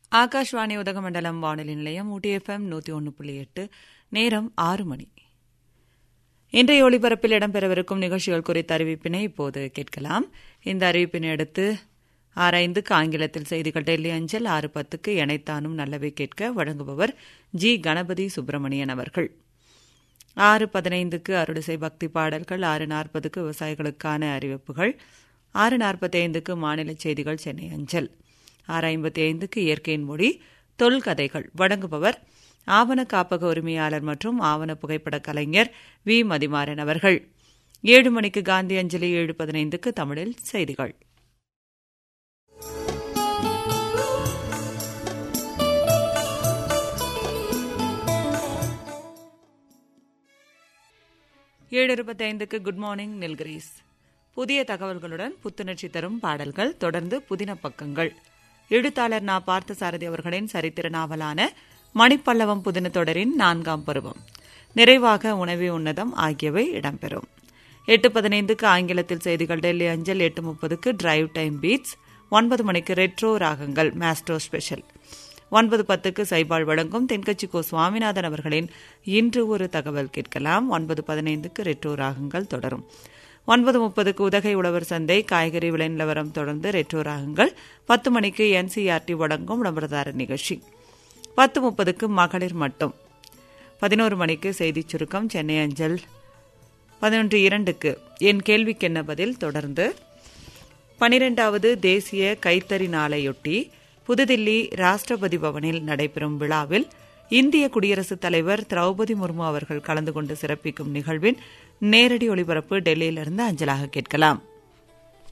ஆகாஷ்வாணி உதகமண்டலம் வானொலி நிலையம் ஊட்டி எஃப்எம் நூற்றி ஒன்று புள்ளி எட்டு நேரம் ஆறு மணி இன்றைய ஒளிபரப்பில் இடம்பெறவிருக்கும் நிகழ்ச்சிகள் குறித்த அறிவிப்பினை இப்போது கேட்கலாம் இந்த அறிவிப்பினை அடுத்து ஆரைந்துக்கு ஆங்கிலத்தில் செய்திகள் டெல்லி அஞ்சல் ஆறு பத்துக்கு எனைத்தானும் நல்லவை கேட்க வழங்குபவர் ஜி கணபதி சுப்பிரமணியன் அவர்கள் ஆறு பதினைந்துக்கு அருளிசை பக்தி பாடல்கள் ஆறு நாற்பதுக்கு விவசாயிகளுக்கான அறிவிப்புகள் ஆறு நாற்பத்தைந்துக்கு மாநில செய்திகள் சென்னை அஞ்சல் ஆறு ஐம்பத்தி ஐந்துக்கு இயற்கையின் மொழி தொல்கதைகள் வழங்குபவர் ஆவண காப்பக உரிமையாளர் மற்றும் ஆவண புகைப்பட கலைஞர் வி மதிமாறன் அவர்கள் ஏழு மணிக்கு காந்தி அஞ்சலி ஏழு பதினைந்துக்கு தமிழில் செய்திகள் ஏழு இருபத்தைந்துக்கு குட் மார்னிங் நில்கிரீஸ் புதிய தகவல்களுடன் புத்துணர்ச்சி தரும் பாடல்கள் தொடர்ந்து புதின பக்கங்கள் எழுத்தாளர் நா பார்த்தசாரதி அவர்களின் சரித்திர நாவலான மணிப்பல்லவம் புதின தொடரின் நான்காம் பருவம் நிறைவாக உணவே உன்னதம் ஆகியவை இடம்பெறும் எட்டு பதினைந்துக்கு ஆங்கிலத்தில் செய்திகள் டெல்லி அஞ்சல் எட்டு முப்பதுக்கு டிரைவ் டைம் பீட்ஸ் ஒன்பது மணிக்கு ரெட்ரோ ராகங்கள் மாஸ்டோ ஸ்பெஷல் ஒன்பது பத்துக்கு சைபால் வழங்கும் தென்கட்சி கோ சுவாமிநாதன் அவர்களின் இன்று ஒரு தகவல் கேட்கலாம் ஒன்பது பதினைந்துக்கு ரெட்ரோ ராகங்கள் தொடரும் ஒன்பது முப்பதுக்கு உதகை உழவர் சந்தை காய்கறி விலை நிலவரம் தொடர்ந்து ரெட்ரோ ராகங்கள் பத்து மணிக்கு என்சிஆர்டி வழங்கும் விளம்பரதார நிகழ்ச்சி பத்து முப்பதுக்கு மகளிர் மட்டும் பதினோரு மணிக்கு செய்திச் சுருக்கம் சென்னை அஞ்சல் பதினொன்று இரண்டுக்கு என் கேள்விக்கென்ன பதில் தொடர்ந்து பனிரெண்டாவது தேசிய கைத்தறி நாளையொட்டி புதுதில்லி ராஷ்டிரபதி பவனில் நடைபெறும் விழாவில் இந்திய குடியரசுத் தலைவர் திரௌபதி முர்மு அவர்கள் கலந்து கொண்டு சிறப்பிக்கும் நிகழ்வின் நேரடி ஒளிபரப்பு டெல்லியிலிருந்து அஞ்சலாக கேட்கலாம்